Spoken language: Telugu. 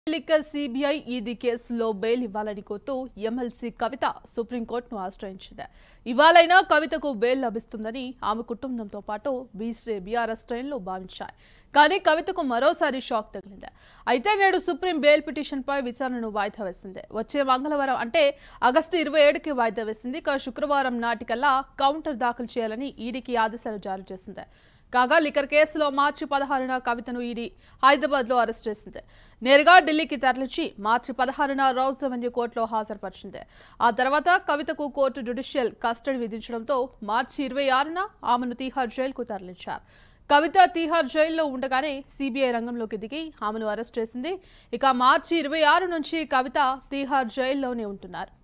లిక్కర్ సిబిఐ ఈడీ కేసులో బెయిల్ ఇవ్వాలని కోరుతూ ఎమ్మెల్సీ కవిత సుప్రీంకోర్టును ఆశ్రయించింది ఇవాళైనా కవితకు బెయిల్ లభిస్తుందని ఆమె కుటుంబంతో పాటు బీసీ బీఆర్ఎస్ శ్రేణులు భావించాయి కానీ కవితకు మరోసారి షాక్ తగిలింది అయితే నేడు సుప్రీం బెయిల్ పిటిషన్పై విచారణను వాయిదా వేసింది వచ్చే మంగళవారం అంటే ఆగస్టు ఇరవై ఏడుకి వాయిదా వేసింది ఇక శుక్రవారం నాటికల్లా కౌంటర్ దాఖలు చేయాలని ఈడీకి ఆదేశాలు జారీ చేసింది కాగా లిక్కర్ కేసులో మార్చి పదహారున కవితను ఈడీ హైదరాబాద్ లో అరెస్ట్ చేసింది నేరుగా ఢిల్లీకి తరలించి మార్చి పదహారున రౌజ్ రెవెన్యూ కోర్టులో హాజరుపరిచింది ఆ తర్వాత కవితకు కోర్టు జ్యుడిషియల్ కస్టడీ విధించడంతో మార్చి ఇరవై ఆరున ఆమెను తీహార్ జైలుకు తరలించారు కవిత తీహార్ జైల్లో ఉండగానే సిబిఐ రంగంలోకి దిగి ఆమెను అరెస్ట్ చేసింది ఇక మార్చి ఇరవై ఆరు నుంచి కవిత తీహార్ జైల్లోనే ఉంటున్నారు